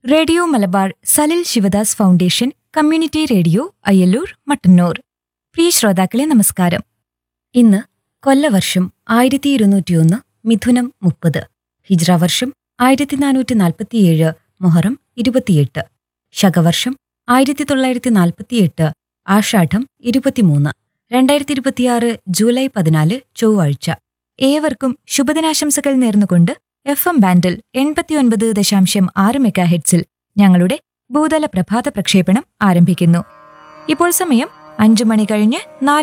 radio Malabar Salil Sivadas foundation community radio Ayyallur Mattannur പ്രിയ ശ്രോതാക്കളെ നമസ്കാരം ഇന്ന് കൊല്ലവർഷം ആയിരത്തി ഇരുന്നൂറ്റിയൊന്ന് മിഥുനം മുപ്പത് ഹിജ്ര വർഷം ആയിരത്തി നാനൂറ്റി നാൽപ്പത്തിയേഴ് മൊഹറം ഇരുപത്തിയെട്ട് ശകവർഷം ആയിരത്തി തൊള്ളായിരത്തി നാൽപ്പത്തിയെട്ട് ആഷാഢം ഇരുപത്തിമൂന്ന് രണ്ടായിരത്തി ഇരുപത്തിയാറ് ജൂലൈ പതിനാല് ചൊവ്വാഴ്ച ഏവർക്കും ശുഭദിനാശംസകൾ നേർന്നുകൊണ്ട് എഫ് എം ബാൻഡിൽ എൺപത്തിയൊൻപത് ദശാംശം ആറ് മെഗാ ഹെഡ്സിൽ ഞങ്ങളുടെ ഭൂതല പ്രഭാത പ്രക്ഷേപണം ആരംഭിക്കുന്നു ഇപ്പോൾ സമയം അഞ്ചു മണി കഴിഞ്ഞ് നാല്